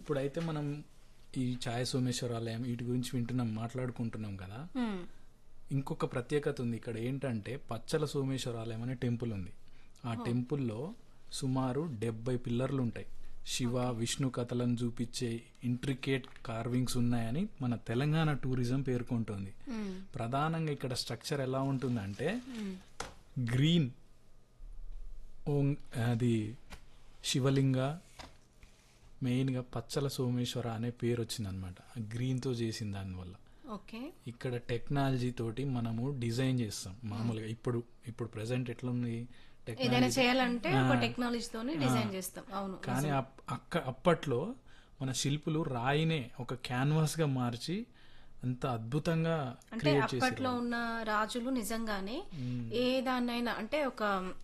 ఇప్పుడైతే మనం ఈ ఛాయ సోమేశ్వర ఆలయం వీటి గురించి వింటున్నాం మాట్లాడుకుంటున్నాం కదా మ్మ్. ఇంకొక ప్రత్యేకత ఉంది ఇక్కడ ఏంటంటే పచ్చల సోమేశ్వర ఆలయం అనే టెంపుల్ ఉంది ఆ టెంపుల్లో సుమారు డెబ్బై పిల్లర్లు ఉంటాయి శివ విష్ణు కథలను చూపించే ఇంట్రికేట్ కార్వింగ్స్ ఉన్నాయని మన తెలంగాణ టూరిజం పేర్కొంటుంది మ్మ్. ప్రధానంగా ఇక్కడ స్ట్రక్చర్ ఎలా ఉంటుందంటే మ్మ్. గ్రీన్ ఓం- అది శివలింగ మెయిన్గా పచ్చల సోమేశ్వర అనే పేరు వచ్చిందనమాట గ్రీన్తో చేసిన దానివల్ల ఓకే ఇక్కడ టెక్నాలజీ తోటి మనము డిజైన్ చేస్తాం మామూలుగా ఇప్పుడు ఇప్పుడు ప్రెసెంట్ ఎట్లుంది ఏదైనా టెక్నాలజీ చేయాలంటే ఒక టెక్నాలజీతోనే డిజైన్ చేస్తాం అవును కానీ అప్- అక్క అప్పట్లో మన శిల్పులు రాయినే ఒక క్యాన్వాస్ గా మార్చి అంత అద్భుతంగా అంటే క్రియేట్ అప్పట్లో చేశారు ఉన్న రాజులు నిజంగానే ఏ దాన్నైనా అంటే ఒక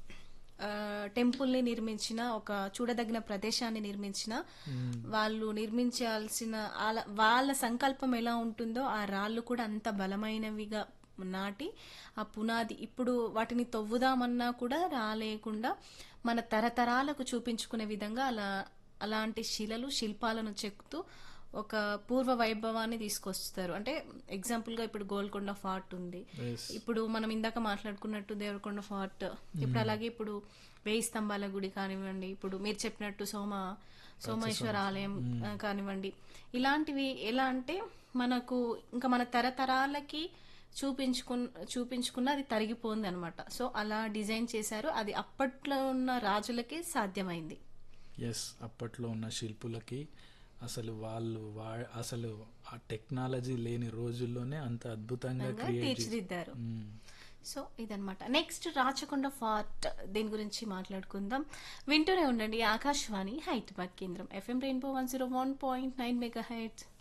టెంపుల్ ని నిర్మించిన ఒక చూడదగిన ప్రదేశాన్ని నిర్మించిన వాళ్ళు నిర్మించాల్సిన ఆల- వాళ్ళ సంకల్పం ఎలా ఉంటుందో ఆ రాళ్ళు కూడా అంత బలమైనవిగా నాటి ఆ పునాది ఇప్పుడు వాటిని తవ్వుదామన్నా కూడా రాలేకుండా మన తరతరాలకు చూపించుకునే విధంగా అలా అలాంటి శిలలు శిల్పాలను చెక్కుతూ ఒక పూర్వ వైభవాన్ని తీసుకొస్తారు అంటే ఎగ్జాంపుల్ గా ఇప్పుడు గోల్కొండ ఫార్ట్ ఉంది Yes. ఇప్పుడు మనం ఇందాక మాట్లాడుకున్నట్టు దేవరకొండ ఫార్ట్ ఇప్పుడు అలాగే ఇప్పుడు వేయి స్తంభాల గుడి కానివ్వండి ఇప్పుడు మీరు చెప్పినట్టు సోమ సోమేశ్వర ఆలయం ఆ, కానివ్వండి ఇలాంటివి ఎలా అంటే మనకు ఇంకా మన తరతరాలకి చూపించుకు చూపించుకున్న అది తరిగిపోయింది అనమాట సో అలా డిజైన్ చేశారు అది అప్పట్లో ఉన్న రాజులకే సాధ్యమైంది ఎస్ అప్పట్లో ఉన్న శిల్పులకి అసలు వాళ్ళు వా అసలు ఆ టెక్నాలజీ లేని రోజుల్లోనే అంత అద్భుతంగా విధంగా క్రియేట్ తీర్చిదిద్దారు సో ఇదనమాట నెక్స్ట్ రాచకొండ ఫార్ట్ దీని గురించి మాట్లాడుకుందాం వింటూనే ఉండండి ఆకాశవాణి హైదరాబాద్ కేంద్రం FM rainbow one zero one point nine mega heads